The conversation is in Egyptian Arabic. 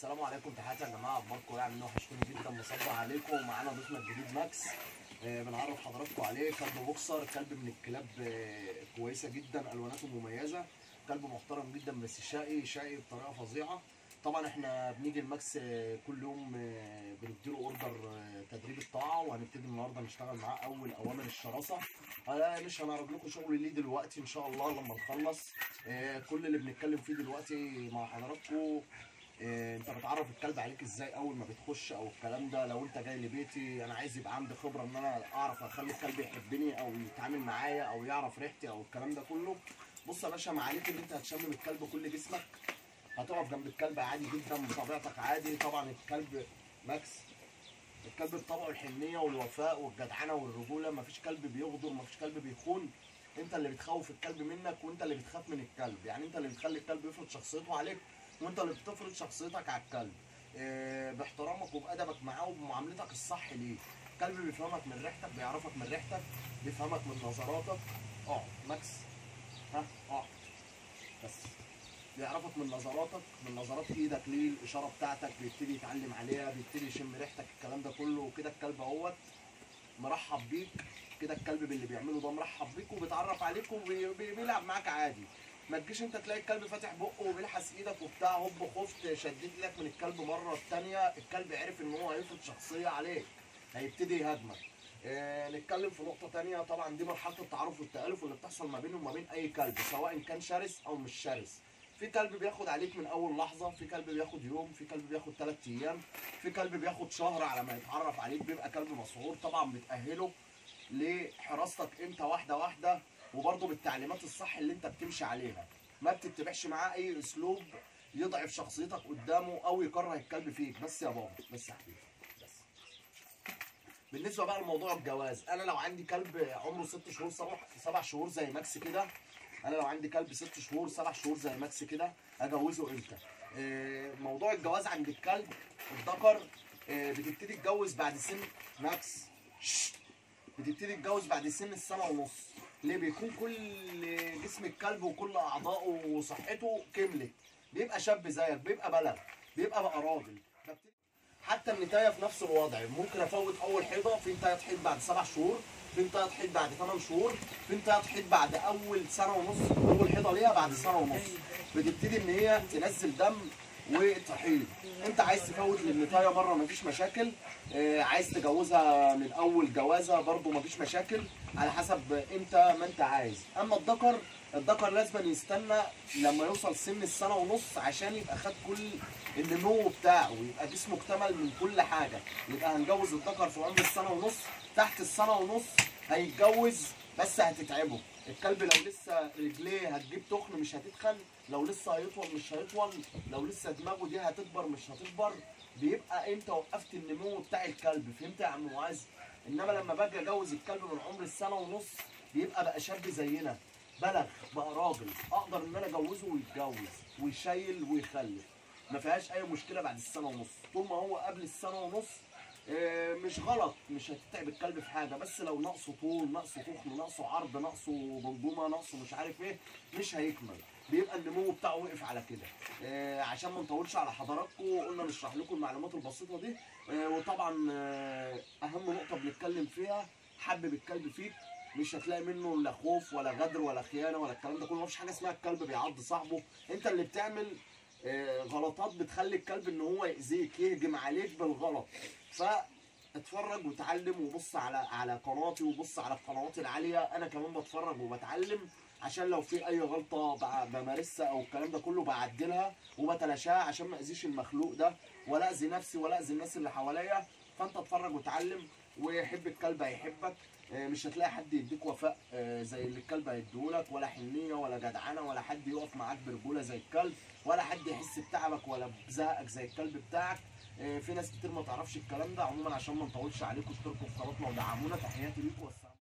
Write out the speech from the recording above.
السلام عليكم تحياتي يا جماعه اخباركم يعني وحشتوني جدا مصبح عليكم ومعانا ضيفنا الجديد ماكس آه، بنعرف حضراتكم عليه كلب بوكسر كلب من الكلاب آه، كويسه جدا الواناته مميزه كلب محترم جدا بس شقي شقي بطريقه فظيعه طبعا احنا بنيجي الماكس آه، كل يوم آه، بنديله اوردر آه، تدريب الطاعه وهنبتدي النهارده نشتغل معاه اول اوامر الشراسه آه، مش هنعرض لكم شغل ليه دلوقتي ان شاء الله لما نخلص آه، كل اللي بنتكلم فيه دلوقتي مع حضراتكم إيه، انت بتعرف الكلب عليك ازاي اول ما بتخش او الكلام ده لو انت جاي لبيتي انا عايز يبقى عندي خبره ان انا اعرف اخلي الكلب يحبني او يتعامل معايا او يعرف ريحتي او الكلام ده كله بص يا باشا معاليك ان انت هتشمم الكلب كل جسمك هتقف جنب الكلب عادي جدا بطبيعتك عادي طبعا الكلب ماكس الكلب بطبعه الحنيه والوفاء والجدعنه والرجوله مفيش كلب بيغدر مفيش كلب بيخون انت اللي بتخوف الكلب منك وانت اللي بتخاف من الكلب يعني انت اللي بتخلي الكلب يفرض شخصيته عليك وانت اللي بتفرض شخصيتك على الكلب اه باحترامك وبادبك معاه وبمعاملتك الصح ليه الكلب بيفهمك من ريحتك بيعرفك من ريحتك بيفهمك من نظراتك اقعد ماكس ها اقعد بس بيعرفك من نظراتك من نظرات ايدك ليه الاشاره بتاعتك بيبتدي يتعلم عليها بيبتدي يشم ريحتك الكلام ده كله وكده الكلب اهوت مرحب بيك كده الكلب باللي بيعمله ده مرحب بيك وبيتعرف عليك وبيلعب معاك عادي ما تجيش انت تلاقي الكلب فاتح بقه وبيلحس ايدك وبتاع هوب خفت شديت ايدك من الكلب مره الثانيه الكلب عرف ان هو هيفرض شخصيه عليك هيبتدي يهاجمك اه نتكلم في نقطة تانية طبعا دي مرحلة التعارف والتآلف اللي بتحصل ما بينه وما بين أي كلب سواء كان شرس أو مش شرس. في كلب بياخد عليك من أول لحظة، في كلب بياخد يوم، في كلب بياخد ثلاث أيام، في كلب بياخد شهر على ما يتعرف عليك بيبقى كلب مسعور طبعا بتأهله لحراستك انت واحده واحده وبرضه بالتعليمات الصح اللي انت بتمشي عليها ما بتتبعش معاه اي اسلوب يضعف شخصيتك قدامه او يكره الكلب فيك بس يا بابا بس يا حبيبي بس بالنسبه بقى لموضوع الجواز انا لو عندي كلب عمره ست شهور سبع سبع شهور زي ماكس كده انا لو عندي كلب ست شهور سبع شهور زي ماكس كده اجوزه امتى آه، موضوع الجواز عند الكلب الذكر آه، بتبتدي تتجوز بعد سن ماكس شت. بتبتدي تتجوز بعد سن السنه ونص ليه بيكون كل جسم الكلب وكل اعضائه وصحته كملت بيبقى شاب زيك بيبقى بلغ بيبقى بقى راجل ببتدي- حتى النتايه في نفس الوضع ممكن افوت اول حيضه في نتايه تحيض بعد سبع شهور في نتايه تحيض بعد ثمان شهور في نتايه تحيض بعد اول سنه ونص اول حيضه ليها بعد سنه ونص بتبتدي ان هي تنزل دم وتحيض انت عايز تفوت للنتايه مره مفيش مشاكل آه، عايز تجوزها من اول جوازه برضو مفيش مشاكل على حسب انت ما انت عايز اما الذكر الذكر لازم يستنى لما يوصل سن السنه ونص عشان يبقى خد كل النمو بتاعه ويبقى جسمه اكتمل من كل حاجه يبقى هنجوز الذكر في عمر السنه ونص تحت السنه ونص هيتجوز بس هتتعبه الكلب لو لسه رجليه هتجيب تخن مش هتتخن لو لسه هيطول مش هيطول لو لسه دماغه دي هتكبر مش هتكبر بيبقى انت وقفت النمو بتاع الكلب فهمت يا عم معاذ انما لما باجي اجوز الكلب من عمر السنه ونص بيبقى بقى شاب زينا بلغ بقى راجل اقدر ان انا اجوزه ويتجوز ويشيل ويخلف ما فيهاش اي مشكله بعد السنه ونص طول ما هو قبل السنه ونص آه، مش غلط مش هتتعب الكلب في حاجه بس لو ناقصه طول ناقصه تخن ناقصه عرض ناقصه بنجومه ناقصه مش عارف ايه مش هيكمل بيبقى النمو بتاعه وقف على كده آه، عشان ما نطولش على حضراتكم قلنا نشرح لكم المعلومات البسيطه دي آه، وطبعا آه، اهم نقطه بنتكلم فيها حبب الكلب فيك مش هتلاقي منه لا خوف ولا غدر ولا خيانه ولا الكلام ده كله مفيش حاجه اسمها الكلب بيعض صاحبه انت اللي بتعمل آه، غلطات بتخلي الكلب ان هو يأذيك يهجم عليك بالغلط فاتفرج وتعلم وبص على على قناتي وبص على القنوات العاليه انا كمان بتفرج وبتعلم عشان لو في اي غلطه بع- بمارسها او الكلام ده كله بعدلها وبتلاشاها عشان ما اذيش المخلوق ده ولا اذي نفسي ولا اذي الناس اللي حواليا فانت اتفرج وتعلم ويحب الكلب هيحبك آه، مش هتلاقي حد يديك وفاء آه، زي اللي الكلب هيديهولك ولا حنيه ولا جدعنه ولا حد يقف معاك برجوله زي الكلب ولا حد يحس بتعبك ولا بزهقك زي الكلب بتاعك آه، في ناس كتير ما تعرفش الكلام ده عموما عشان ما نطولش عليكم اشتركوا في قناتنا ودعمونا تحياتي ليكم والسلام